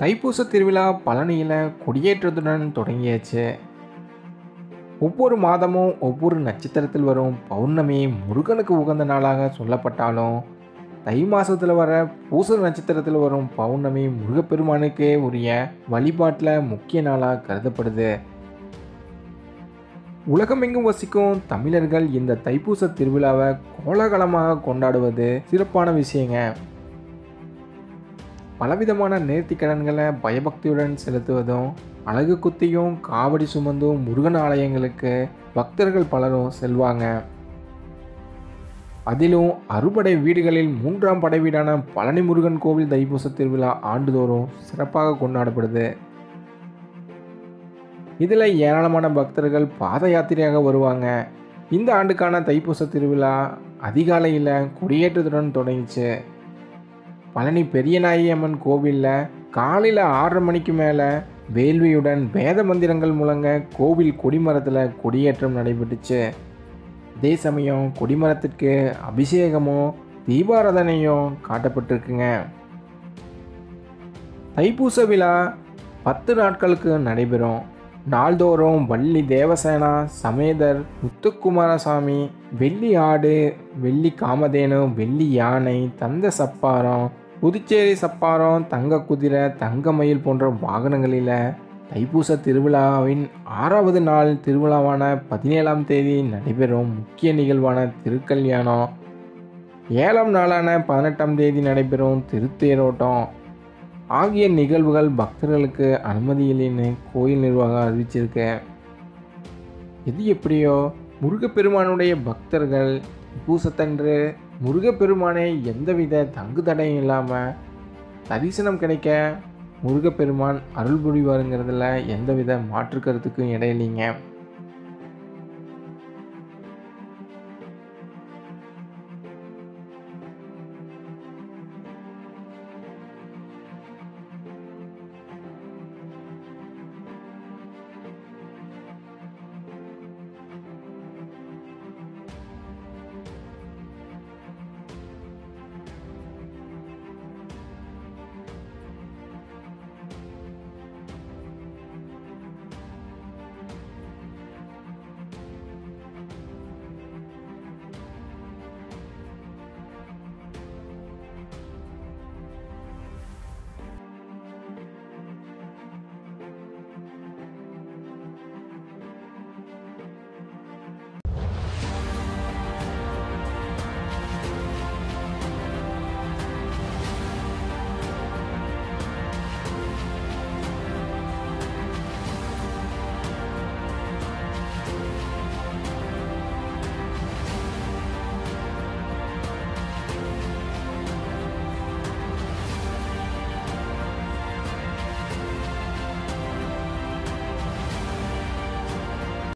தைப்பூச திருவிழா பழனியில் கொடியேற்றத்துடன் தொடங்கியாச்சு ஒவ்வொரு மாதமும் ஒவ்வொரு நட்சத்திரத்தில் வரும் பௌர்ணமி முருகனுக்கு உகந்த நாளாக சொல்லப்பட்டாலும் தை மாதத்தில் வர பூச நட்சத்திரத்தில் வரும் பௌர்ணமி முருகப்பெருமானுக்கே உரிய வழிபாட்டில் முக்கிய நாளாக கருதப்படுது உலகமெங்கும் வசிக்கும் தமிழர்கள் இந்த தைப்பூச திருவிழாவை கோலாகலமாக கொண்டாடுவது சிறப்பான விஷயங்க பலவிதமான நேர்த்திக்கடன்களை பயபக்தியுடன் செலுத்துவதும் அழகு குத்தியும் காவடி சுமந்தும் முருகன் ஆலயங்களுக்கு பக்தர்கள் பலரும் செல்வாங்க அதிலும் அறுபடை வீடுகளில் மூன்றாம் படை வீடான பழனி முருகன் கோவில் தைப்பூச திருவிழா ஆண்டுதோறும் சிறப்பாக கொண்டாடப்படுது இதில் ஏராளமான பக்தர்கள் பாத யாத்திரையாக வருவாங்க இந்த ஆண்டுக்கான தைப்பூச திருவிழா அதிகாலையில் கொடியேற்றத்துடன் தொடங்கிச்சு பழனி பெரியநாயகி அம்மன் கோவிலில் காலையில் ஆறரை மணிக்கு மேலே வேள்வியுடன் வேத மந்திரங்கள் முழங்க கோவில் கொடிமரத்தில் கொடியேற்றம் நடைபெற்றுச்சு அதே சமயம் கொடிமரத்திற்கு அபிஷேகமும் தீபாராதனையும் காட்டப்பட்டிருக்குங்க தைப்பூச விழா பத்து நாட்களுக்கு நடைபெறும் நாள்தோறும் வள்ளி தேவசேனா சமேதர் முத்துக்குமாரசாமி வெள்ளி ஆடு வெள்ளி காமதேனு வெள்ளி யானை தந்த சப்பாரம் புதுச்சேரி சப்பாரம் தங்க குதிரை தங்க மயில் போன்ற வாகனங்களில் தைப்பூச திருவிழாவின் ஆறாவது நாள் திருவிழாவான பதினேழாம் தேதி நடைபெறும் முக்கிய நிகழ்வான திருக்கல்யாணம் ஏழாம் நாளான பதினெட்டாம் தேதி நடைபெறும் திருத்தேரோட்டம் ஆகிய நிகழ்வுகள் பக்தர்களுக்கு அனுமதி இல்லைன்னு கோயில் நிர்வாகம் அறிவிச்சிருக்கு எது எப்படியோ முருகப்பெருமானுடைய பக்தர்கள் பூசத்தன்று முருகப்பெருமானை எந்தவித தங்கு தடையும் இல்லாமல் தரிசனம் கிடைக்க முருகப்பெருமான் அருள் புரிவாருங்கிறதுல எந்தவித மாற்று கருத்துக்கும் இடையில்லைங்க